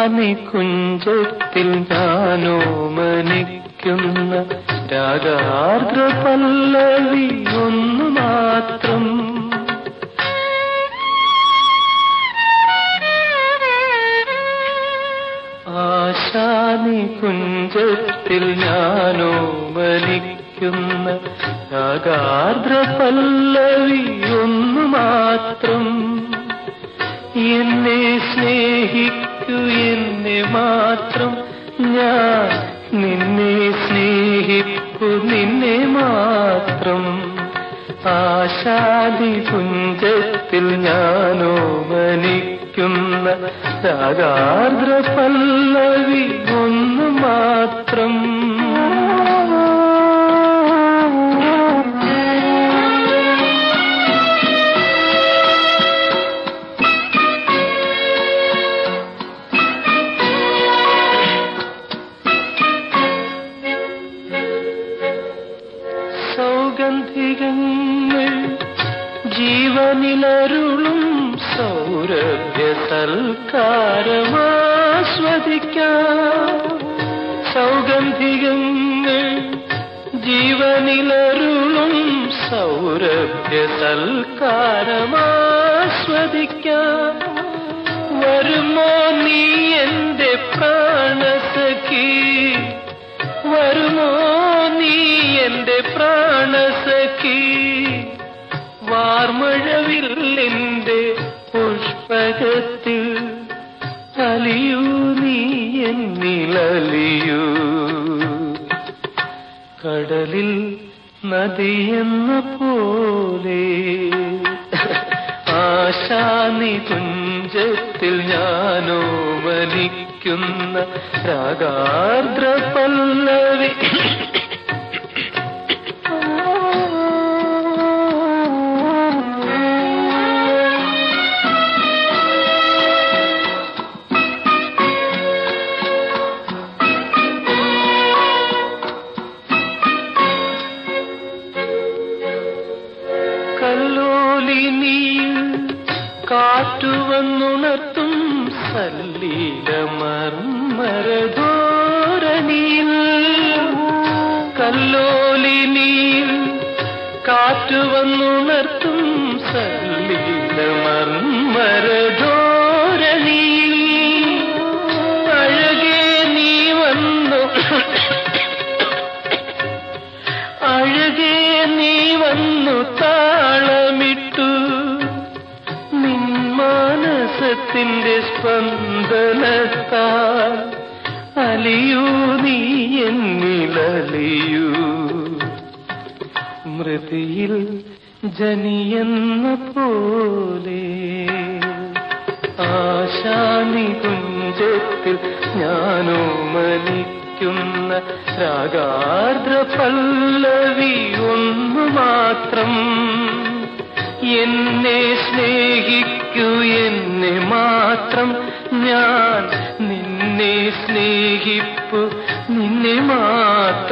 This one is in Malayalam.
ആശാനി കുഞ്ചത്തിൽ ഞാനോ മനിക്കുന്ന രാഗാർദ്ര പല്ലവി ഒന്നു മാത്രം ആശാനി കുഞ്ചത്തിൽ ഞാനോ മലിക്കുന്ന രാഗാർദ്ര പല്ലവി ഒന്നു മാത്രം എന്നെ സ്നേഹിക്കൂ എന്നെ മാത്രം ഞാൻ നിന്നെ സ്നേഹിക്കൂ നിന്നെ മാത്രം ആശാദി കുഞ്ചത്തിൽ ഞാനോ മനിക്കുന്ന രാഗാർദ്ര പല്ലവി ഒന്നു മാത്രം സൗഗന്ധികങ്ങൾ ജീവനിലരുളും സൗരഭ്യ സൽക്കാരമാസ്വദിക്കാം സൗഗന്ധികങ്ങൾ ജീവനിലരുളും സൗരഭ്യ സൽക്കാരമാസ്വദിക്കാം വരുമോ നീ എന്റെ പ്രാണസഖി വരുമോ നീ എന്റെ പ്രാണസഖി വാർമഴവില്ലിന്റെ പുഷ്പകത്തിൽ അലിയൂ നീ എന്നിലലിയൂ കടലിൽ നദിയെന്ന പോലെ ആശാനി കുഞ്ചത്തിൽ ഞാനോ മലിക്കുന്ന രാഗാർദ്ര പല്ലവി കല്ലോലിനിയിൽ കാറ്റുവന്നുണർത്തും സല്ലീല മർമരധോരണിയിൽ കല്ലോലിനിയിൽ കാറ്റുവന്നുണർത്തും സല്ലീല മർമരധോരണിയിൽ അഴകേ നീ വന്നു അഴകേ നീ വന്നു താളമിട്ടു നിൻ മാനസത്തിന്റെ സ്പന്ദനത്താൽ അലിയൂ നീ എന്നിലലിയൂ മൃതിയിൽ ജനിയെന്ന പോലെ ആശാനി കുഞ്ചത്തിൽ ഞാനോ മലിക്കുന്ന രാഗാർദ്ര പല്ലവി ഒന്നു മാത്രം എന്നെ സ്നേഹിക്കൂ എന്നെ മാത്രം ഞാൻ നിന്നെ സ്നേഹിപ്പു നിന്നെ മാത്രം